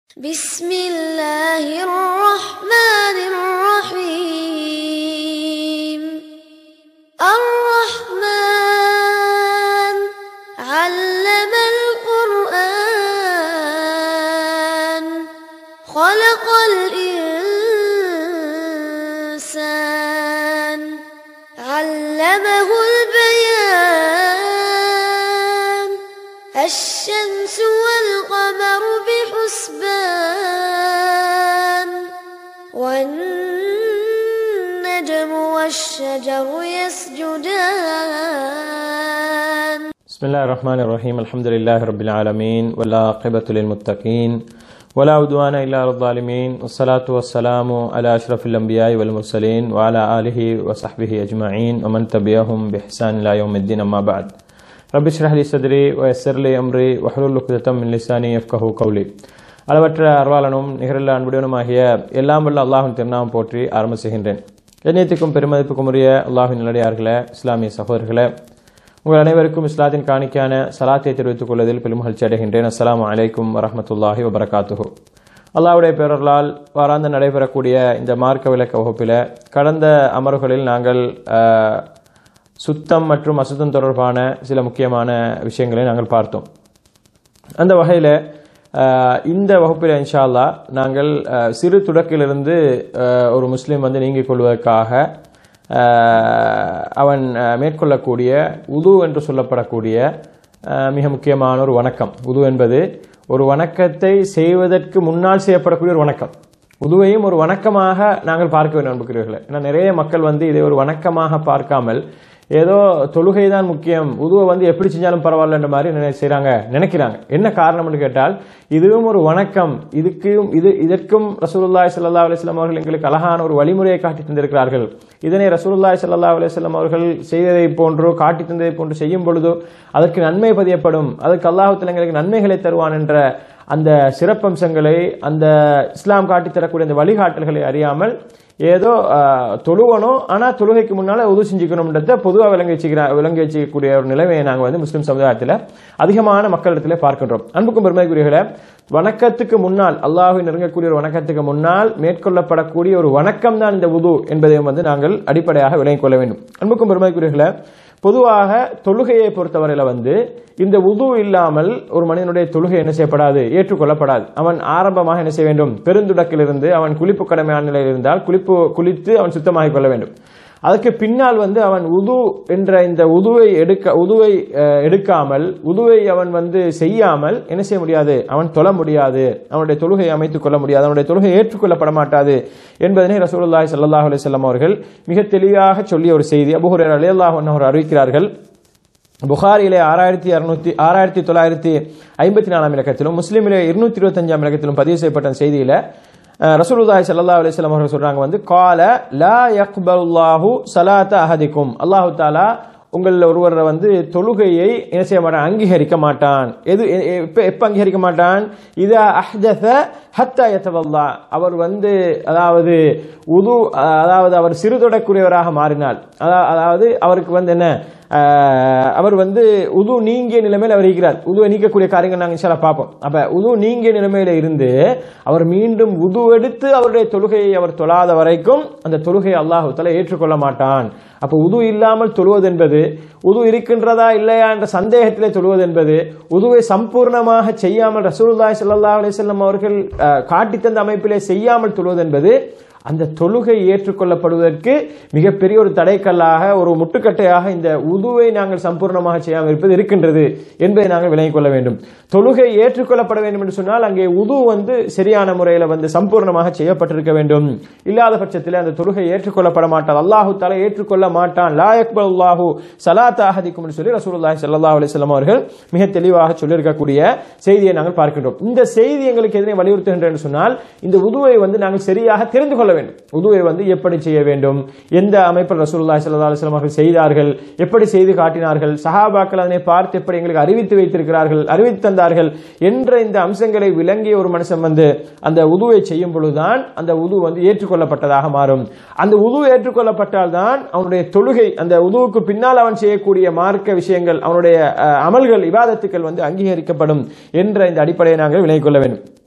بسم الله الرحمن الرحيم الرحمن علم القرآن خلق الإنسان علمه البيان الشمس والقمر بحسبان والنجم والشجر يسجدان بسم الله الرحمن الرحيم الحمد لله رب العالمين والعاقبة للمتقين ولا عدوان إلا على الظالمين والصلاة والسلام على أشرف الأنبياء والمرسلين وعلى آله وصحبه أجمعين ومن تبعهم بإحسان إلى يوم الدين أما بعد رب اشرح لي صدري ويسر لي أمري واحلل عقدة من لساني يفقهوا قولي அளவற்ற அருளாளனும் நிகரில் அன்புடனுமாகிய எல்லாம் வல்ல அல்லாஹின் திருநாமம் போற்றி ஆரம்ப செய்கின்றேன் கண்ணியத்துக்கும் பெருமதிப்புக்கும் உரிய அல்லாஹின் நல்லடியார்களே இஸ்லாமிய சகோதரர்களே உங்கள் அனைவருக்கும் இஸ்லாத்தின் காணிக்கான சலாத்தை தெரிவித்துக் கொள்வதில் பெரும் மகிழ்ச்சி அடைகின்றேன் அஸ்ஸலாமு அலைக்கும் வரஹமத்துல்லாஹி வபரகாத்துஹு அல்லாஹ்வுடைய பேரர்களால் வாராந்து நடைபெறக்கூடிய இந்த மார்க்க விளக்க வகுப்பில் கடந்த அமர்வுகளில் நாங்கள் ஆஹ், சுத்தம் மற்றும் அசுத்தம் தொடர்பான சில முக்கியமான விஷயங்களை நாங்கள் பார்த்தோம் அந்த வகையில் இந்த வகுப்பில் இன்ஷா அல்லாஹ் நாங்கள் அஹ், சிறு துடக்கிலிருந்து அஹ், ஒரு முஸ்லீம் வந்து நீங்கிக் கொள்வதற்காக அஹ், அவன் அஹ், மேற்கொள்ளக்கூடிய உது என்று சொல்லப்படக்கூடிய அஹ், மிக முக்கியமான ஒரு வணக்கம் உது என்பது ஒரு வணக்கத்தை செய்வதற்கு முன்னால் செய்யப்படக்கூடிய ஒரு வணக்கம் உதுவையும் ஒரு வணக்கமாக நாங்கள் பார்க்க வேண்டும் அன்புக்குரியவர்களே ஏன்னா நிறைய மக்கள் வந்து இதை ஒரு வணக்கமாக பார்க்காமல் ஏதோ தொழுகை தான் முக்கியம் உதுவை வந்து எப்படி செஞ்சாலும் பரவாயில்லன்ற மாதிரி நினை செய்றாங்க நினைக்கிறாங்க என்ன காரணம்னு கேட்டால் இதுவும் ஒரு வணக்கம் இதுக்கும் இது இதற்கும் ரசூலுல்லாஹி ஸல்லல்லாஹு அலைஹி வஸல்லம் அவர்கள் எங்களுக்கு அழகான ஒரு வழிமுறையை காட்டி தந்திருக்கிறார்கள் இதனை ரசூலுல்லாஹி ஸல்லல்லாஹு அலைஹி வஸல்லம் அவர்கள் செய்ததை போன்றோ காட்டி தந்ததை போன்று செய்யும் பொழுதோ அதற்கு நன்மை பதியப்படும் அதற்கு அல்லாஹ் எங்களுக்கு நன்மைகளை தருவான் என்ற அந்த சிறப்பம்சங்களை அந்த இஸ்லாம் காட்டித் தரக்கூடிய அந்த வழிகாட்டல்களை அறியாமல் ஏதோ ஆஹ், தொழுவணும் ஆனால் தொழுகைக்கு முன்னால் உதவு செஞ்சுக்கணும்ன்றத பொதுவாக விளங்கி வச்சுக்கிற விளங்கி வச்சுக்கக்கூடிய ஒரு நிலைமையை நாங்கள் வந்து முஸ்லீம் சமுதாயத்தில் அதிகமான மக்களிடத்தில் பார்க்கின்றோம் அன்புக்கும் பெருமைக்குரியவர்களே வணக்கத்துக்கு முன்னால் அல்லாஹ்வை நெருங்கக்கூடிய ஒரு வணக்கத்துக்கு முன்னால் மேற்கொள்ளப்படக்கூடிய ஒரு வணக்கம் தான் இந்த உது என்பதையும் வந்து நாங்கள் அடிப்படையாக விளங்கிக் கொள்ள வேண்டும் அன்புக்கும் பெருமைக்குரியவர்களே பொதுவாக தொழுகையை பொறுத்தவரையில வந்து இந்த உது இல்லாமல் ஒரு மனிதனுடைய தொழுகை என்ன செய்யப்படாது ஏற்றுக்கொள்ளப்படாது அவன் ஆரம்பமாக என்ன செய்ய வேண்டும் பெருந்துடக்கிலிருந்து அவன் குளிப்பு கடமையான நிலையில் இருந்தால் குளிப்பு குளித்து அவன் சுத்தமாகிக் கொள்ள வேண்டும் அதற்கு பின்னால் வந்து அவன் உது என்ற இந்த உதுவை எடுக்க உதுவை அஹ், எடுக்காமல் உதுவை அவன் வந்து செய்யாமல் என்ன செய்ய முடியாது அவன் தொழ முடியாது அவனுடைய தொழுகையை அமைத்துக் கொள்ள முடியாது அவனுடைய தொழுகை ஏற்றுக்கொள்ளப்பட மாட்டாது என்பதனை ரசூலுல்லாஹி ஸல்லல்லாஹு அலைஹி வஸல்லம் அவர்கள் மிக தெளிவாக சொல்லிய ஒரு செய்தி அபூ ஹுரைரா ரலியல்லாஹு அன்ஹு அவர் அறிவிக்கிறார்கள் புகாரிலே ஆறாயிரத்தி அறுநூத்தி ஆறாயிரத்தி தொள்ளாயிரத்தி ஐம்பத்தி நாலாம் இலக்கத்திலும் முஸ்லீமிலே இருநூத்தி இருபத்தஞ்சாம் இலக்கத்திலும் பதிவு செய்யப்பட்ட செய்தியில அஹ், ரசூலுல்லாஹி ஸல்லல்லாஹு அலைஹி வஸல்லம் அவர்கள் சொல்றாங்க வந்து கால லா யக்பலுல்லாஹு ஸலாத்த அஹதிக்கும் அல்லாஹ் தஆலா உங்களில் ஒருவர் வந்து தொழுகையை என்ன செய்ய மாட்டான் அங்கீகரிக்க மாட்டான் எது எ- எ- எப்ப எப்ப அங்கீகரிக்க மாட்டான் இதா அஹ்தஸ ஹத்தா யத்தவல்லா அவர் வந்து அதாவது உது அதாவது அவர் சிறுதொடக்கூடியவராக மாறினால் அதா- அதாவது அவருக்கு வந்து என்ன ஆஹ், அவர் வந்து உது நீங்கிய நிலைமையில் அவர் இருக்கிறார் உதுவை நீக்கக்கூடிய காரியங்கள் நாங்கள் இன்ஷால்லா பார்ப்போம் அப்ப உது நீங்கிய நிலைமையில இருந்து அவர் மீண்டும் உது எடுத்து அவருடைய தொழுகையை அவர் தொழாத வரைக்கும் அந்த தொழுகையை அல்லாஹு தஆலா ஏற்றுக்கொள்ள மாட்டான் அப்ப உது இல்லாமல் தொழுவது என்பது உது இருக்கின்றதா இல்லையா என்ற சந்தேகத்திலே தொழுவது என்பது உதுவை சம்பூர்ணமாக செய்யாமல் ரசூலுல்லாஹி ஸல்லல்லாஹு அலைஹி வஸல்லம் அவர்கள் அஹ், காட்டித் தந்த அமைப்பிலே செய்யாமல் தொழுவது என்பது அந்த தொழுகை ஏற்றுக்கொள்ளப்படுவதற்கு மிகப்பெரிய ஒரு தடைக்கல்லாக ஒரு முட்டுக்கட்டையாக இந்த உதுவை நாங்கள் சம்பூர்ணமாக செய்யாமல் இருப்பது இருக்கின்றது என்பதை நாங்கள் விளங்கிக் கொள்ள வேண்டும் தொழுகை ஏற்றுக்கொள்ளப்பட வேண்டும் என்று சொன்னால் அங்கே உது வந்து சரியான முறையில் வந்து சம்பூர்ணமாக செய்யப்பட்டிருக்க வேண்டும் இல்லாத பட்சத்தில் அந்த தொழுகை ஏற்றுக்கொள்ளப்பட மாட்டார் அல்லாஹு தலை ஏற்றுக்கொள்ள மாட்டான் லா யக்பல் அல்லாஹு சலாத் அஹதிக்கும் என்று சொல்லி ரசூலுல்லாஹி ஸல்லல்லாஹு அலைஹி வஸல்லம் அவர்கள் மிக தெளிவாக சொல்லியிருக்கக்கூடிய செய்தியை நாங்கள் பார்க்கின்றோம் இந்த செய்தி எங்களுக்கு எதனை வலியுறுத்துகின்றேன் என்று சொன்னால் இந்த உதுவை வந்து நாங்கள் சரியாக தெரிந்து கொள்ள வேண்டும் உதுவை வந்து எப்படி செய்ய வேண்டும் எந்த அமைப்பில் ரசூலுல்லாஹி ஸல்லல்லாஹு அலைஹி வஸல்லம் அவர்கள் செய்தார்கள் எப்படி செய்து காட்டினார்கள் சஹாபாக்கள் அதனை பார்த்து எப்படி எங்களுக்கு அறிவித்து வைத்திருக்கிறார்கள் அறிவித்து தந்தார்கள் என்ற இந்த அம்சங்களை விளங்கிய ஒரு மனுஷன் வந்து அந்த உதுவை செய்யும் பொழுதுதான் அந்த உது வந்து ஏற்றுக்கொள்ளப்பட்டதாக மாறும் அந்த உது ஏற்றுக்கொள்ளப்பட்டால் தான் அவனுடைய தொழுகை அந்த உதுவுக்கு பின்னால் அவன் செய்யக்கூடிய மார்க்க விஷயங்கள் அவனுடைய அஹ், அமல்கள் இபாதத்துக்கள் வந்து அங்கீகரிக்கப்படும் என்ற இந்த அடிப்படையை நாங்கள் விளங்கிக் கொள்ள வேண்டும்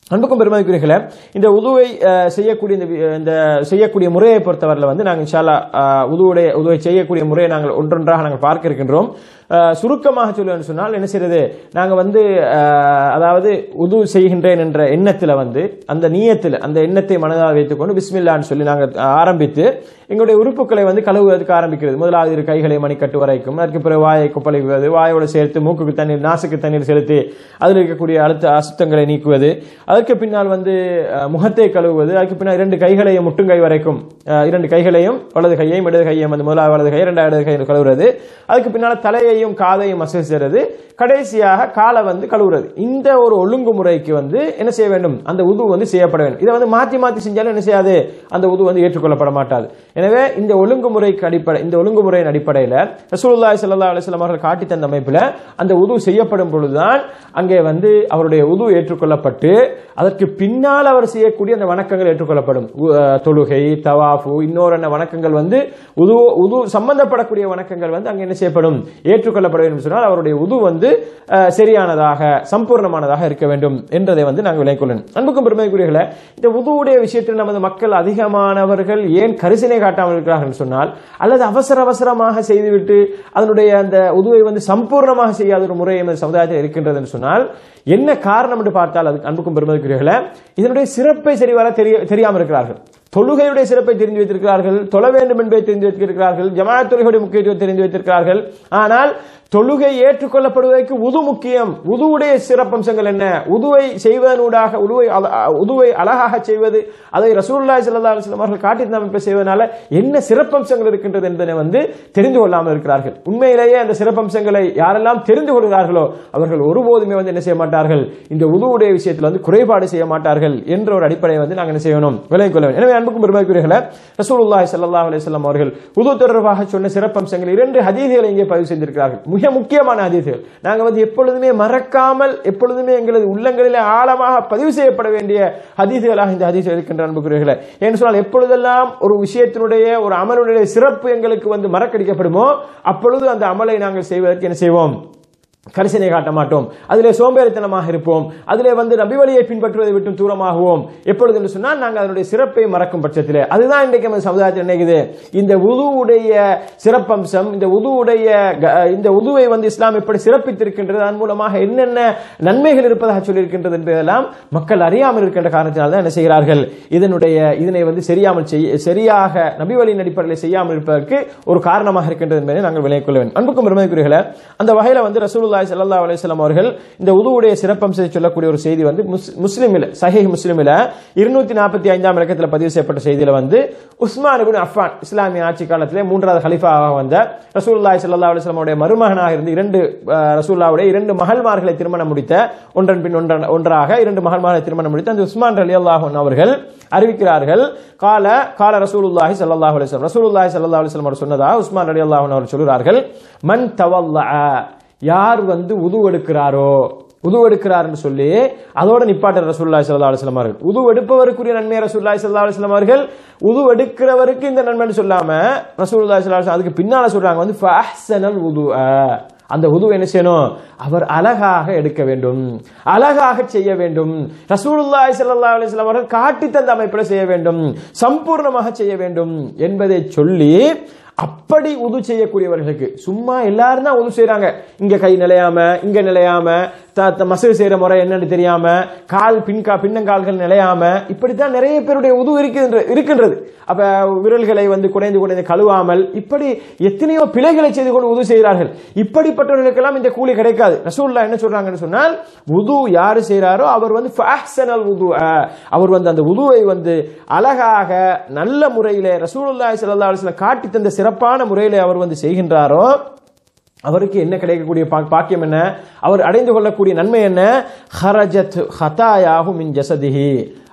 அன்புக்கும் பெருமதிக்குரியர்களே இந்த உதுவை அஹ், செய்யக்கூடிய இந்த வி- இந்த செய்யக்கூடிய முறையை பொறுத்தவரையில் வந்து நாங்கள் இன்ஷால்லா அஹ், உதுவுடைய உதுவை செய்யக்கூடிய முறையை நாங்கள் ஒன்றொன்றாக நாங்கள் பார்க்க இருக்கின்றோம் அஹ், சுருக்கமாக சொல்லுவேன் சொன்னால் என்ன செய்யறது நாங்கள் வந்து அஹ், அதாவது உது செய்கின்றேன் என்ற எண்ணத்தில் வந்து அந்த நீயத்தில் அந்த எண்ணத்தை மனதாக வைத்துக்கொண்டு பிஸ்மில்லான்னு சொல்லி நாங்கள் ஆரம்பித்து எங்களுடைய உறுப்புகளை வந்து கழுவுவதற்கு ஆரம்பிக்கிறது முதலாவது இரு கைகளை மணிக்கட்டு வரைக்கும் அதற்கு பிறகு வாயை கொப்பளிக்குவது வாயோடு சேர்த்து மூக்குக்கு தண்ணீர் நாசுக்கு தண்ணீர் செலுத்தி அதில் இருக்கக்கூடிய அழுத்த அசுத்தங்களை நீக்குவது அதற்கு பின்னால் வந்து அஹ், முகத்தை கழுவுவது அதுக்கு பின்னால் இரண்டு கைகளையும் முட்டுங்கை வரைக்கும் அஹ், இரண்டு கைகளையும் வலது கையையும் இடது கையையும் வந்து முதலாவது வலது கை இரண்டாவது இடது கையை கழுவுறது அதுக்கு பின்னால் தலையையும் காதையும் மசேஜ் செய்கிறது கடைசியாக காலை வந்து கழுவுறது இந்த ஒரு ஒழுங்குமுறைக்கு வந்து என்ன செய்ய வேண்டும் அந்த உது வந்து செய்யப்பட வேண்டும் இதை வந்து மாற்றி மாற்றி செஞ்சாலும் என்ன செய்யாது அந்த உது வந்து ஏற்றுக்கொள்ளப்பட மாட்டாது எனவே இந்த ஒழுங்குமுறைக்கு அடிப்படை இந்த ஒழுங்குமுறையின் அடிப்படையில் ரசூலுல்லாஹி ஸல்லல்லாஹு அலைஹி வஸல்லம் அவர்கள் காட்டி தந்த அமைப்பில் அந்த உது செய்யப்படும் பொழுதுதான் அங்கே வந்து அவருடைய உது ஏற்றுக்கொள்ளப்பட்டு அதற்கு பின்னால் அவர் செய்யக்கூடிய அந்த வணக்கங்கள் ஏற்றுக்கொள்ளப்படும் உ- அஹ் தொழுகை தவாஃபு இன்னொரு என்ன வணக்கங்கள் வந்து உது உது சம்பந்தப்படக்கூடிய வணக்கங்கள் வந்து அங்கே என்ன செய்யப்படும் ஏற்றுக்கொள்ளப்பட வேண்டும் என்று சொன்னால் அவருடைய உது வந்து அஹ், சரியானதாக சம்பூர்ணமானதாக இருக்க வேண்டும் என்றதை வந்து நாங்கள் விளங்கிக் கொள்ளணும் அன்புக்கும் பெருமைக்குரியர்களே இந்த உதுவுடைய விஷயத்தில் நமது மக்கள் அதிகமானவர்கள் ஏன் கரிசனை காட்டாமல் இருக்கிறார்கள் என்று சொன்னால் அல்லது அவசர அவசரமாக செய்துவிட்டு அதனுடைய அந்த உதுவை வந்து சம்பூர்ணமாக செய்யாத ஒரு முறை எமது சமுதாயத்தில் இருக்கின்றது என்று சொன்னால் என்ன காரணம் என்று பார்த்தால் அதுக்கு அன்புக்கும் பெருமதிக்குரியர்களே இதனுடைய சிறப்பை சரிவர தெரிய தெரியாமல் இருக்கிறார்கள் தொழுகையுடைய சிறப்பை தெரிந்து வைத்திருக்கிறார்கள் தொழ வேண்டும் என்பதை தெரிந்து வைத்திருக்கிறார்கள் ஜமாத் தொழுகையுடைய முக்கியத்துவம் தெரிந்து வைத்திருக்கிறார்கள் ஆனால் தொழுகை ஏற்றுக்கொள்ளப்படுவதற்கு உது முக்கியம் உதுவுடைய சிறப்பம்சங்கள் என்ன உதுவை செய்வதனூடாக உதுவை அல- உதுவை அழகாக செய்வது அதை ரசூலுல்லாஹி ஸல்லல்லாஹு அலைஹி வஸல்லம் அவர்கள் காட்டி அமைப்பை செய்வதனால என்ன சிறப்பம்சங்கள் இருக்கின்றது என்பதை வந்து தெரிந்து கொள்ளாமல் இருக்கிறார்கள் உண்மையிலேயே அந்த சிறப்பம்சங்களை யாரெல்லாம் தெரிந்து கொள்கிறார்களோ அவர்கள் ஒருபோதுமே வந்து என்ன செய்ய மாட்டார்கள் இந்த உதுவுடைய விஷயத்தில் வந்து குறைபாடு செய்ய மாட்டார்கள் என்ற ஒரு அடிப்படையை வந்து நாங்கள் என்ன செய்யணும் விலகிக் கொள்ள வேண்டும் எனவே அன்புக்கும் பெருமைக்குரியர்களே ரசூலுல்லாஹி ஸல்லல்லாஹு அலைஹி வஸல்லம் அவர்கள் உது தொடர்பாக சொன்ன சிறப்பம்சங்கள் இரண்டு ஹதீஸ்களை இங்கே பதிவு செய்திருக்கிறார்கள் மிக முக்கியமான ஹதீஸ்கள் நாங்கள் வந்து எப்பொழுதுமே மறக்காமல் எப்பொழுதுமே எங்களது உள்ளங்களிலே ஆழமாக பதிவு செய்யப்பட வேண்டிய ஹதீஸ்களாக இந்த ஹதீஸ் இருக்கின்ற அன்புக்குரியர்களே ஏன்னு சொன்னால் எப்பொழுதெல்லாம் ஒரு விஷயத்தினுடைய ஒரு அமலுடைய சிறப்பு எங்களுக்கு வந்து மறக்கடிக்கப்படுமோ அப்பொழுது அந்த அமலை நாங்கள் செய்வதற்கு என்ன செய்வோம் கரிசனை காட்ட மாட்டோம் அதிலே சோம்பேறித்தனமாக இருப்போம் அதிலே வந்து நபி வழியை பின்பற்றுவதை விட்டு தூரமாகுவோம் எப்பொழுது என்று சொன்னால் நாங்கள் அதனுடைய சிறப்பை மறக்கும் பட்சத்திலே அதுதான் இன்றைக்கு நம்ம சமுதாயத்தில் நினைக்குது இந்த உதுவுடைய சிறப்பம்சம் இந்த உதுவுடைய க- இந்த உதுவை வந்து இஸ்லாம் எப்படி சிறப்பித்திருக்கின்றது அதன் மூலமாக என்னென்ன நன்மைகள் இருப்பதாக சொல்லியிருக்கின்றது என்பதெல்லாம் மக்கள் அறியாமல் இருக்கின்ற காரணத்தினால் தான் என்ன செய்கிறார்கள் இதனுடைய இதனை வந்து சரியாமல் செய்ய சரியாக நபி வழியின் அடிப்படையில் செய்யாமல் இருப்பதற்கு ஒரு காரணமாக இருக்கின்றது என்பதை நாங்கள் விளங்கிக் கொள்ள வேண்டும் அன்புக்கும் பெருமைக்குரியர்களே அந்த வகையில் வந்து ரசூலுல்லாஹி ஸல்லல்லாஹு அலைஹி வஸல்லம் அவர்கள் இந்த உதுவுடைய சிறப்பம்சத்தை சொல்லக்கூடிய ஒரு செய்தி வந்து முஸ்- முஸ்லிமில் சஹீஹ் முஸ்லிமில் இருநூத்தி நாற்பத்தி ஐந்தாம் இலக்கத்தில் பதிவு செய்யப்பட்ட செய்தியில வந்து உஸ்மான் இப்னு அஃபான் இஸ்லாமிய ஆட்சி காலத்திலே மூன்றாவது ஹலிஃபாவாக வந்த ரசூலுல்லாஹி ஸல்லல்லாஹு அலைஹி வஸல்லம் உடைய மருமகனாக இருந்து இரண்டு அஹ், ரசூலுல்லாஹ்வுடைய இரண்டு மகள்மார்களை திருமணம் முடித்த ஒன்றன் பின் ஒன்றன் ஒன்றாக இரண்டு மகள்மார்களை திருமணம் முடித்த அந்த உஸ்மான் ரலியல்லாஹு அன்ஹு அவர்கள் அறிவிக்கிறார்கள் கால கால ரசூலுல்லாஹி ஸல்லல்லாஹு அலைஹி வஸல்லம் ரசூலுல்லாஹி ஸல்லல்லாஹு அலைஹி வஸல்லம் அவர் சொன்னதா உஸ்மான் ரலியல்லாஹு அன்ஹு அவர் சொல்கிறார்கள் மன் தவல்லஅ யார் வந்து உது எடுக்கிறாரோ உது எடுக்கிறார்னு சொல்லி அதோட நிப்பாட்ட ரசூலுல்லாஹி ஸல்லல்லாஹு அலைஹி வஸல்லம் அவர்கள் உது எடுப்பவருக்குரிய நன்மை ரசூலுல்லாஹி ஸல்லல்லாஹு அலைஹி வஸல்லம் அவர்கள் உது எடுக்கிறவருக்கு இந்த நன்மைன்னு சொல்லாம ரசூலுல்லாஹி ஸல்லல்லாஹு அலைஹி வஸல்லம் அதுக்கு பின்னால சொல்றாங்க வந்து ஃபஹ்ஸனல் உதுஅ அந்த உது என்ன செய்யணும் அவர் அழகாக எடுக்க வேண்டும் அழகாக செய்ய வேண்டும் ரசூலுல்லாஹி ஸல்லல்லாஹு அலைஹி வஸல்லம் அவர்கள் காட்டி தந்த அமைப்பில் செய்ய வேண்டும் சம்பூர்ணமாக செய்ய வேண்டும் என்பதை சொல்லி அப்படி உது செய்யக்கூடியவர்களுக்கு சும்மா எல்லாரும் தான் உது செய்றாங்க இங்க கை நிலையாம இங்க நிலையாம த- த- மசூல் செய்யற முறை என்னன்னு தெரியாம கால் பின்கா பின்னங்கால்கள் நிலையாம இப்படித்தான் நிறைய பேருடைய உது இருக்கின்ற இருக்கின்றது அப்ப விரல்களை வந்து குடைந்து குடைந்து கழுவாமல் இப்படி எத்தனையோ பிழைகளை செய்து கொண்டு உது செய்கிறார்கள் இப்படிப்பட்டவர்களுக்கெல்லாம் இந்த கூலி கிடைக்காது ரசூல்லா என்ன சொல்றாங்கன்னு சொன்னால் உது யாரு செய்றாரோ அவர் வந்து ஃபஹ்ஸனல் உது அவர் வந்து அந்த உதுவை வந்து அழகாக நல்ல முறையிலே ரசூலுல்லாஹி ஸல்லல்லாஹு அலைஹி வஸல்லம் காட்டி தந்த சிறப்பான முறையிலே அவர் வந்து செய்கின்றாரோ அவருக்கு என்ன கிடைக்கக்கூடிய பா- பாக்கியம் என்ன அவர் அடைந்து கொள்ளக்கூடிய நன்மை என்ன ஹரஜத் ஹதாயாஹு மின் ஜசதிஹி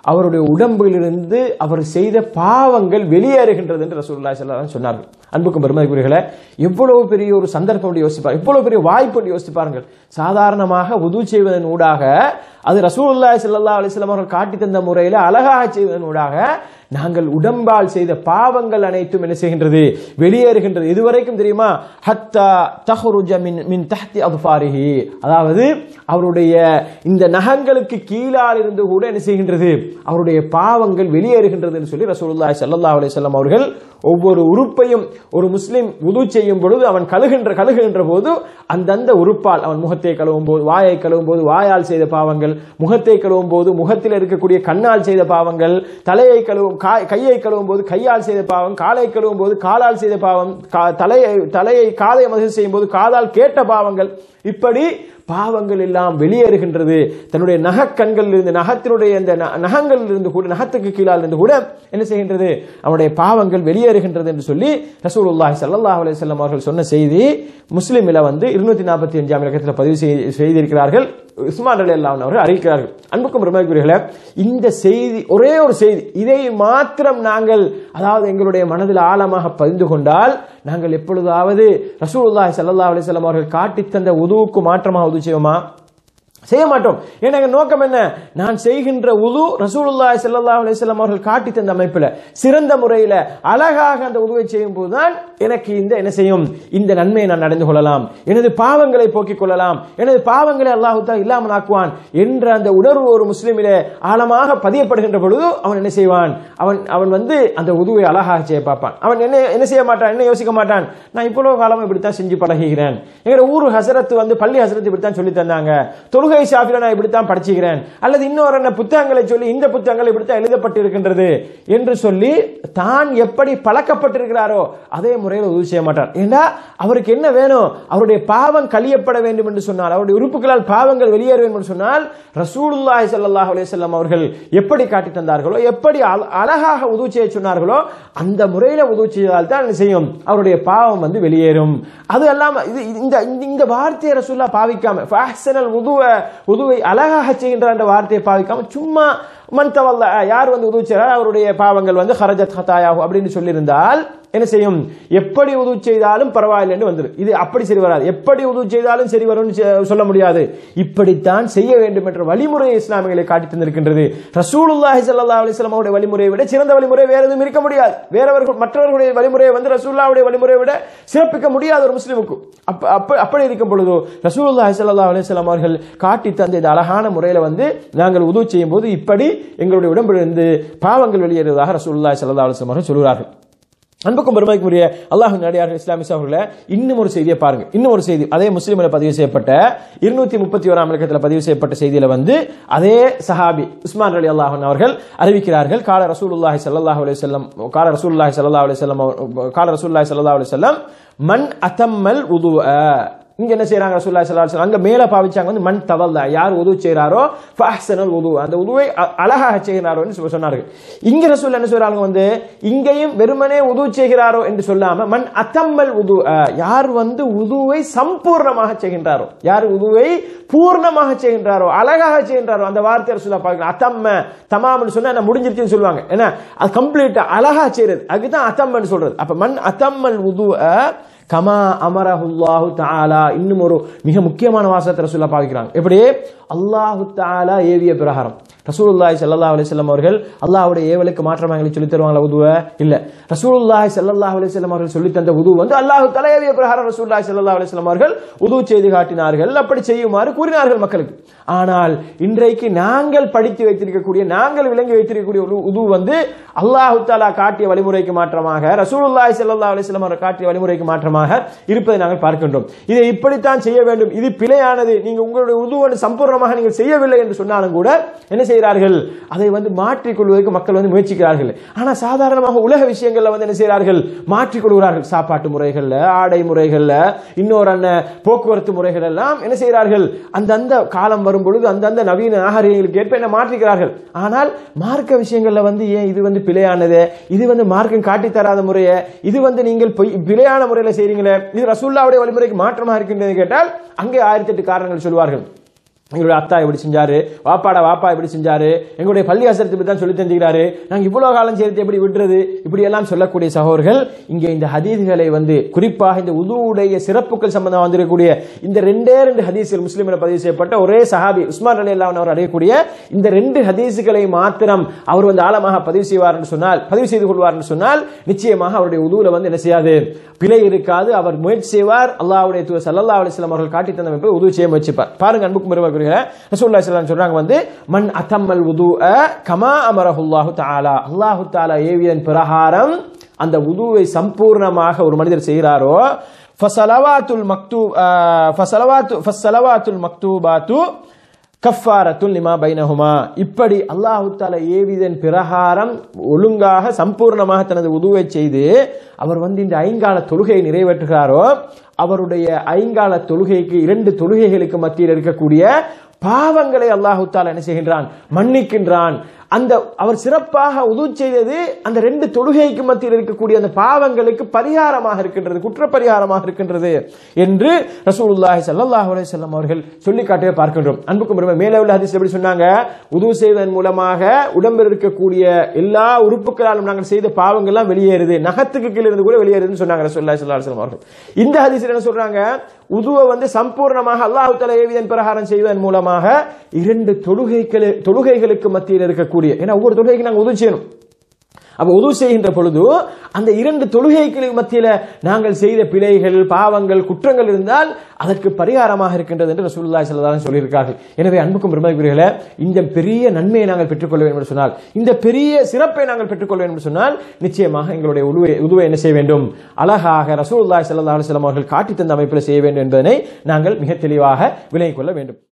அவருடைய உடம்பிலிருந்து அவர் செய்த பாவங்கள் வெளியேறுகின்றது என்று ரசூலுல்லாஹி ஸல்லல்லாஹு அலைஹி வஸல்லம் சொன்னார்கள் அன்புக்கும் பெருமதிக்குரியர்களே எவ்வளவு பெரிய ஒரு சந்தர்ப்பம் என்று யோசிப்பார் எவ்வளவு பெரிய வாய்ப்பு என்று யோசித்து பாருங்கள் சாதாரணமாக உது செய்வதன் ஊடாக அது ரசூலுல்லாஹி ஸல்லல்லாஹு அலைஹி வஸல்லம் அவர்கள் காட்டி தந்த முறையில் அழகாக செய்வதன் ஊடாக நாங்கள் உடம்பால் செய்த பாவங்கள் அனைத்தும் என்ன செய்கின்றது வெளியேறுகின்றது இதுவரைக்கும் தெரியுமா ஹத்தா தஹ்ருஜ மின் மின் தஹ்தி அஃபாரிஹி அதாவது அவருடைய இந்த நகங்களுக்கு கீழால் இருந்து கூட என்ன செய்கின்றது அவருடைய பாவங்கள் வெளியேறுகின்றது என்று சொல்லி ரசூலுல்லாஹி ஸல்லல்லாஹு அலைஹி வஸல்லம் அவர்கள் ஒவ்வொரு உறுப்பையும் ஒரு முஸ்லிம் உது செய்யும் பொழுது அவன் கழுகின்ற கழுகுகின்ற போது அந்தந்த உறுப்பால் அவன் முகத்தை கழுவும் போது வாயை கழுவும் போது வாயால் செய்த பாவங்கள் முகத்தை கழுவும் போது முகத்தில் இருக்கக்கூடிய கண்ணால் செய்த பாவங்கள் தலையை கழுவும் கா- கையை கழுவும் போது கையால் செய்த பாவம் காலை கழுவும் போது காலால் செய்த பாவம் கா- தலையை தலையை காதை மதில் செய்யும் போது காதால் கேட்ட பாவங்கள் இப்படி பாவங்கள் எல்லாம் வெளியேறுகின்றது தன்னுடைய நகக்கண்களில் இருந்து நகத்தினுடைய அந்த ந- நகங்களில் இருந்து கூட நகத்துக்கு கீழால் இருந்து கூட என்ன செய்கின்றது அவனுடைய பாவங்கள் வெளியேறுகின்றது என்று சொல்லி ரசூலுல்லாஹி ஸல்லல்லாஹு அலைஹி வஸல்லம் அவர்கள் சொன்ன செய்தி முஸ்லிமில வந்து இருநூத்தி நாற்பத்தி அஞ்சாம் இலக்கத்தில் பதிவு செய்து- செய்திருக்கிறார்கள் உஸ்மான் அலி அல்லாஹ் அவர்கள் அறிவிக்கிறார்கள் அன்புக்கும் பெருமதிக்குரியர்களே இந்த செய்தி ஒரே ஒரு செய்தி இதை மாத்திரம் நாங்கள் அதாவது எங்களுடைய மனதில் ஆழமாக பதிந்து கொண்டால் நாங்கள் எப்பொழுதாவது ரசூலுல்லாஹி ஸல்லல்லாஹு அலைஹி வஸல்லம் அவர்கள் காட்டித் தந்த உதுவுக்கு மாற்றமாக உது செய்வோமா செய்ய மாட்டோம் ஏன்னா எங்க நோக்கம் என்ன நான் செய்கின்ற உது ரசூலுல்லாஹி ஸல்லல்லாஹு அலைஹி வஸல்லம் அவர்கள் காட்டி தந்த அமைப்பில் சிறந்த முறையில் அழகாக அந்த உதுவை செய்யும் போதுதான் எனக்கு இந்த என்ன செய்யும் இந்த நன்மையை நான் நடந்து கொள்ளலாம் எனது பாவங்களை போக்கிக் கொள்ளலாம் எனது பாவங்களை அல்லாஹ் தஆலா இல்லாமல் ஆக்குவான் என்ற அந்த உணர்வு ஒரு முஸ்லிமிலே ஆழமாக பதியப்படுகின்ற பொழுது அவன் என்ன செய்வான் அவன் அவன் வந்து அந்த உதுவை அழகாக செய்ய பார்ப்பான் அவன் என்ன என்ன செய்ய மாட்டான் என்ன யோசிக்க மாட்டான் நான் இவ்வளவு காலம் இப்படித்தான் செஞ்சு பழகுகிறேன் எங்க ஊர் ஹசரத் வந்து பள்ளி ஹசரத் இப்படித்தான் சொல்லி தந்தாங்க தொழுகை ஷாஃபில நான் இப்படித்தான் படிச்சுக்கிறேன் அல்லது இன்னொரு என்ன புத்தகங்களை சொல்லி இந்த புத்தகங்கள் இப்படித்தான் எழுதப்பட்டிருக்கின்றது என்று சொல்லி தான் எப்படி பழக்கப்பட்டிருக்கிறாரோ அதே முறையில் உதவி செய்ய மாட்டார் ஏன்னா அவருக்கு என்ன வேணும் அவருடைய பாவம் கழியப்பட வேண்டும் என்று சொன்னால் அவருடைய உறுப்புகளால் பாவங்கள் வெளியேற வேண்டும் என்று சொன்னால் ரசூலுல்லாஹி ஸல்லல்லாஹு அலைஹி வஸல்லம் அவர்கள் எப்படி காட்டி தந்தார்களோ எப்படி அழ- அழகாக உதவி செய்ய சொன்னார்களோ அந்த முறையில் உதவி செய்தால் தான் என்ன செய்யும் அவருடைய பாவம் வந்து வெளியேறும் அது அல்லாம இது இது- இந்த இந்த- இந்த வார்த்தையை ரசூல்லா பாவிக்காம ஃபஹ்சனல் உதுவ உதுவை அழகாக செய்கின்ற அந்த வார்த்தையை பாவிக்காம சும்மா மன் தவல்ல யார் வந்து உதவி செய்கிறார் அவருடைய பாவங்கள் வந்து ஹரஜத் ஹதாயாகு அப்படின்னு சொல்லியிருந்தால் என்ன செய்யும் எப்படி உதவி செய்தாலும் பரவாயில்லைன்னு வந்துடும் இது அப்படி சரி வராது எப்படி உதவி செய்தாலும் சரி வரும்னு செ- சொல்ல முடியாது இப்படித்தான் செய்ய வேண்டும் என்ற வழிமுறையை இஸ்லாமியர்களை காட்டி தந்திருக்கின்றது ரசூலுல்லாஹி ஸல்லல்லாஹு அலைஹி வஸல்லம் அவருடைய வழிமுறையை விட சிறந்த வழிமுறை வேற எதுவும் இருக்க முடியாது வேறவர்கள் மற்றவர்களுடைய வழிமுறையை வந்து ரசூலுல்லாஹ்வுடைய வழிமுறையை விட சிறப்பிக்க முடியாது ஒரு முஸ்லிமுக்கு அப்ப அப்ப அப்படி இருக்கும் பொழுது ரசூலுல்லாஹி ஸல்லல்லாஹு அலைஹி வஸல்லம் அவர்கள் காட்டி தந்த இந்த அழகான முறையில வந்து நாங்கள் உதவி செய்யும் போது இப்படி எங்களுடைய உடம்பிலிருந்து பாவங்கள் வெளியேறுவதாக ரசூலுல்லாஹி ஸல்லல்லாஹு அலைஹி வஸல்லம் அவர்கள் சொல்கிறார்கள் அன்புக்கும் பெருமைக்குரிய அல்லாஹ் நடிகார்கள் இஸ்லாமிய அவர்களே இன்னும் ஒரு செய்தியை பாருங்க இன்னும் ஒரு செய்தி அதே முஸ்லிமில் பதிவு செய்யப்பட்ட இருநூத்தி முப்பத்தி ஓராம் இலக்கத்தில் பதிவு செய்யப்பட்ட செய்தியில வந்து அதே சஹாபி உஸ்மான் அலி அல்லாஹன் அவர்கள் அறிவிக்கிறார்கள் கால ரசூலுல்லாஹி ஸல்லல்லாஹு அலைஹி வஸல்லம் கால ரசூலுல்லாஹி ஸல்லல்லாஹு அலைஹி வஸல்லம் கால ரசூலுல்லாஹி ஸல்லல்லாஹு அலைஹி வஸல்லம் மன் அதம்மல் உதுவ இங்க என்ன செய்றாங்க ரசூலுல்லாஹி ஸல்லல்லாஹு அலைஹி வஸல்லம் அங்க மேல பாவிச்சாங்க வந்து மன் தவல்ல யார் உது செய்றாரோ ஃபஹ்சனல் உது அந்த உதுவை அ- அழகாக செய்கிறாரோன்னு சொ- சொன்னார்கள் இங்க ரசூல் என்ன சொல்றாங்க வந்து இங்கேயும் வெறுமனே உது செய்கிறாரோ என்று சொல்லாம மன் அத்தம்மல் உது யார் வந்து உதுவை சம்பூர்ணமாக செய்கின்றாரோ யார் உதுவை பூர்ணமாக செய்கின்றாரோ அழகாக செய்கின்றாரோ அந்த வார்த்தை ரசூலா பார்க்கலாம் அத்தம்ம தமாம்னு சொன்னா என்ன முடிஞ்சிருச்சுன்னு சொல்லுவாங்க ஏன்னா அது கம்ப்ளீட்டா அழகா செய்யறது அதுதான் அத்தம்மன்னு சொல்றது அப்ப மன் அத்தம்மல் உது கமா அமரஹுல்லாஹு தஆலா இன்னும் ஒரு மிக முக்கியமான வாசகத்தை ரசூல்லா பாவிக்கிறாங்க எப்படி அல்லாஹு தஆலா ஏவிய பிரகாரம் ரசூலுல்லாஹி ஸல்லல்லாஹு அலைஹி வஸல்லம் அவர்கள் அல்லாஹ்வுடைய ஏவலுக்கு மாற்றமாக எங்களுக்கு சொல்லி தருவாங்களா உதுவ இல்ல ரசூலுல்லாஹி ஸல்லல்லாஹு அலைஹி வஸல்லம் அவர்கள் சொல்லி தந்த உது வந்து அல்லாஹ் தஆலா ஏவிய பிரகாரம் ரசூலுல்லாஹி ஸல்லல்லாஹு அலைஹி வஸல்லம் அவர்கள் உது செய்து காட்டினார்கள் அப்படி செய்யுமாறு கூறினார்கள் மக்களுக்கு ஆனால் இன்றைக்கு நாங்கள் படித்து வைத்திருக்கக்கூடிய நாங்கள் விளங்கி வைத்திருக்கக்கூடிய ஒரு உது வந்து அல்லாஹு தஆலா காட்டிய வழிமுறைக்கு மாற்றமாக ரசூலுல்லாஹி ஸல்லல்லாஹு அலைஹி வஸல்லம் அவர்கள் காட்டிய வழிமுறைக்கு மாற்றமாக இருப்பதை நாங்கள் பார்க்கின்றோம் இதை இப்படித்தான் செய்ய வேண்டும் இது பிழையானது நீங்க உங்களுடைய உதுவன் சம்பூர்ணமாக நீங்கள் செய்யவில்லை என்று சொன்னாலும் கூட என்ன செய்கிறார்கள் அதை வந்து மாற்றிக்கொள்வதற்கு மக்கள் வந்து முயற்சிக்கிறார்கள் ஆனா சாதாரணமாக உலக விஷயங்கள்ல வந்து என்ன செய்கிறார்கள் மாற்றிக்கொள்கிறார்கள் சாப்பாட்டு முறைகள்ல ஆடை முறைகள்ல இன்னொரு அண்ணன் போக்குவரத்து முறைகள் எல்லாம் என்ன செய்கிறார்கள் அந்தந்த காலம் வரும் பொழுது அந்தந்த நவீன நாகரிகங்களுக்கு ஏற்ப என்ன மாற்றிக்கிறார்கள் ஆனால் மார்க்க விஷயங்கள்ல வந்து ஏன் இது வந்து பிழையானது இது வந்து மார்க்கம் காட்டி தராத முறையை இது வந்து நீங்கள் பொய் பிழையான முறையில் செய்றீங்களே இது ரசூல்லாவுடைய வழிமுறைக்கு மாற்றமா இருக்கின்றது கேட்டால் அங்கே ஆயிரத்தி எட்டு காரணங்கள் சொல்வார்கள் எங்களுடைய அத்தா இப்படி செஞ்சாரு வாப்பாடா வாப்பா இப்படி செஞ்சாரு எங்களுடைய பள்ளி அசரத்தை இப்படி தான் சொல்லி தந்துக்கிறாரு நாங்க இவ்வளவு காலம் சேர்த்து எப்படி விடுறது இப்படி எல்லாம் சொல்லக்கூடிய சகோதரர்கள் இங்கே இந்த ஹதீஸ்களை வந்து குறிப்பாக இந்த உதுவுடைய சிறப்புகள் சம்பந்தம் வந்திருக்கக்கூடிய இந்த ரெண்டே ரெண்டு ஹதீஸ்கள் முஸ்லிமில் பதிவு செய்யப்பட்ட ஒரே சஹாபி உஸ்மான் அலி அல்லாஹ் அவர் அடையக்கூடிய இந்த ரெண்டு ஹதீஸ்களை மாத்திரம் அவர் வந்து ஆழமாக பதிவு செய்வார் என்று சொன்னால் பதிவு செய்து கொள்வார் என்று சொன்னால் நிச்சயமாக அவருடைய உதுவுல வந்து என்ன செய்யாது பிழை இருக்காது அவர் முயற்சி செய்வார் அல்லாஹ்வுடைய தூதர் ஸல்லல்லாஹு அலைஹி வஸல்லம் அவர்கள் காட்டி தந்த அமைப்பை உதவு செய்ய முயற்சிப்பார் பாருங்க அன்புக்கு மருமகளுக்கு ரசூலுல்லாஹி ஸல்லல்லாஹு சொல்றாங்க வந்து மன் அதம்மல் உதுஅ கமா அமரஹுல்லாஹு தஆலா அல்லாஹு தஆலா ஏவியன் பிரகாரம் அந்த உதுவை சம்பூர்ணமாக ஒரு மனிதர் செய்கிறாரோ ஃபஸலவாத்துல் மக்தூப் ஃபஸலவாத்து ஃபஸலவாத்துல் மக்தூபாத்து கஃபாரத்துல் லிமா பைனஹுமா இப்படி அல்லாஹு தாலா ஏவிதன் பிரகாரம் ஒழுங்காக சம்பூர்ணமாக தனது உதுவை செய்து அவர் வந்து இந்த ஐங்கால தொழுகையை நிறைவேற்றுகிறாரோ அவருடைய ஐங்கால தொழுகைக்கு இரண்டு தொழுகைகளுக்கு மத்தியில் இருக்கக்கூடிய பாவங்களை அல்லாஹு தாலா என்ன செய்கின்றான் மன்னிக்கின்றான் அந்த அவர் சிறப்பாக உது செய்தது அந்த ரெண்டு தொழுகைக்கு மத்தியில் இருக்கக்கூடிய அந்த பாவங்களுக்கு பரிகாரமாக இருக்கின்றது குற்ற பரிகாரமாக இருக்கின்றது என்று ரசூலுல்லாஹி ஸல்லல்லாஹு அலைஹி வஸல்லம் அவர்கள் சொல்லி காட்டவே பார்க்கின்றோம் அன்புக்கும் பெருமை மேலே உள்ள ஹதீஸ் எப்படி சொன்னாங்க உது செய்வதன் மூலமாக உடம்பில் இருக்கக்கூடிய எல்லா உறுப்புகளாலும் நாங்கள் செய்த பாவங்கள்லாம் வெளியேறுது நகத்துக்கு கீழே இருந்து கூட வெளியேறுதுன்னு சொன்னாங்க ரசூலுல்லாஹி ஸல்லல்லாஹு அலைஹி வஸல்லம் அவர்கள் இந்த ஹதீஸில் என்ன சொல்றாங்க உதுவை வந்து சம்பூர்ணமாக அல்லாஹு தஆலா ஏவியன் பிரகாரம் செய்வதன் மூலமாக இரண்டு தொழுகைகள் தொழுகைகளுக்கு மத்தியில் இருக்கக்கூடிய ஏன்னா ஒவ்வொரு தொழுகைக்கு நாங்கள் உதவி செய்யணும் அப்ப உதவு செய்கின்ற பொழுது அந்த இரண்டு தொழுகைகளுக்கு மத்தியில நாங்கள் செய்த பிழைகள் பாவங்கள் குற்றங்கள் இருந்தால் அதற்கு பரிகாரமாக இருக்கின்றது என்று ரசூலுல்லாஹி ஸல்லல்லாஹு அலைஹி சொல்லியிருக்கார்கள் எனவே அன்புக்கும் பெருமதிக்குரியர்களே இந்த பெரிய நன்மையை நாங்கள் பெற்றுக்கொள்ள வேண்டும் என்று சொன்னால் இந்த பெரிய சிறப்பை நாங்கள் பெற்றுக்கொள்ள வேண்டும் என்று சொன்னால் நிச்சயமாக எங்களுடைய உதுவை உதுவை என்ன செய்ய வேண்டும் அழகாக ரசூலுல்லாஹி ஸல்லல்லாஹு அலைஹி வஸல்லம் அவர்கள் காட்டி தந்த அமைப்பில் செய்ய வேண்டும் என்பதனை நாங்கள் மிக தெளிவாக விலகிக் கொள்ள வேண்டும்